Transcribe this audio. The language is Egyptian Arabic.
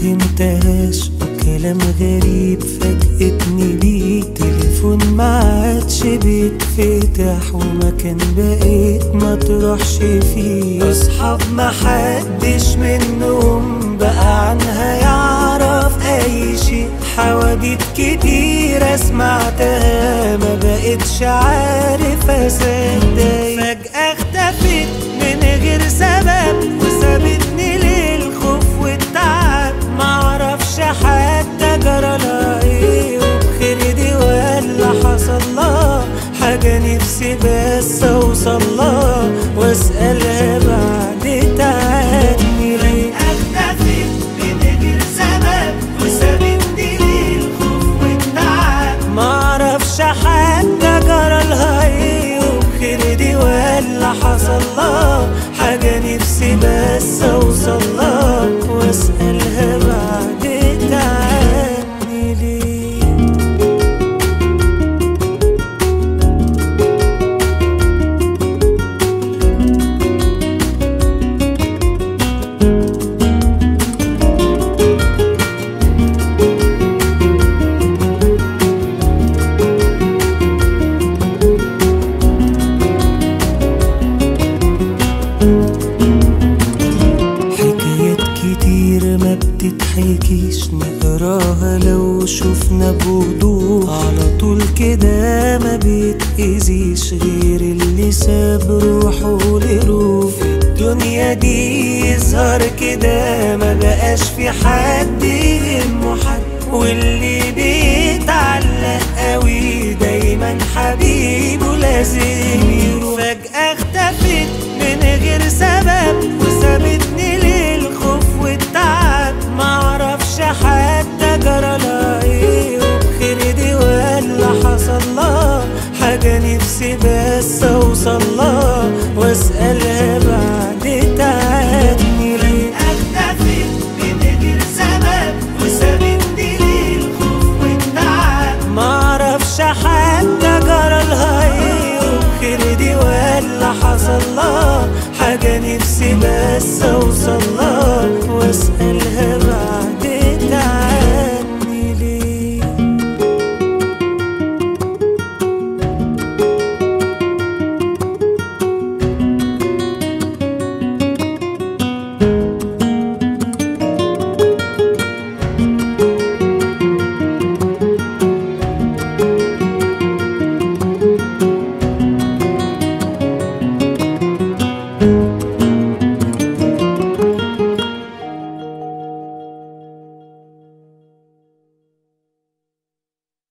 فهمتهاش وكلام غريب فاجأتني بيه تليفون ما عادش بيتفتح ومكان بقيت ما تروحش فيه اصحاب ما حدش منهم بقى عنها يعرف اي شيء حواديت كتير سمعتها ما بقتش عارف اصدق فجأة اختفت من غير سبب وسابتني للخوف والتعب معرفش حتى جرالها ايه وبخير دي ولا حصل لها حاجة نفسي بس اوصل لها واسألها بعد تعني ليه اختفت من غير سبب وسابتني للخوف والتعب معرفش حتى جرالها ايه وبخير دي ولا حصل لها حاجة نفسي بس اوصل لها واسألها بعد تعني ليه حكايات كتير ما بتتحكيش نقراها لو شفنا بوضوح على طول كده ما بيتأذيش غير اللي ساب روحه لروح في الدنيا دي يظهر كده ما بقاش في حد يهمه حد واللي بيتعلق قوي دايما حبيبه لازم يروح فجأة اختفت من غير سبب وسابتني للخوف والتعب معرفش حتى جرالها ايه وبخير دي ولا حصل لها حاجة نفسي بس اوصل لها واسألها بعد تعني ليه اختفت من غير سبب وسابتني للخوف والتعب معرفش حتى جرالها ايه وبخير دي ولا حصل لها حاجة نفسي بس اوصل لها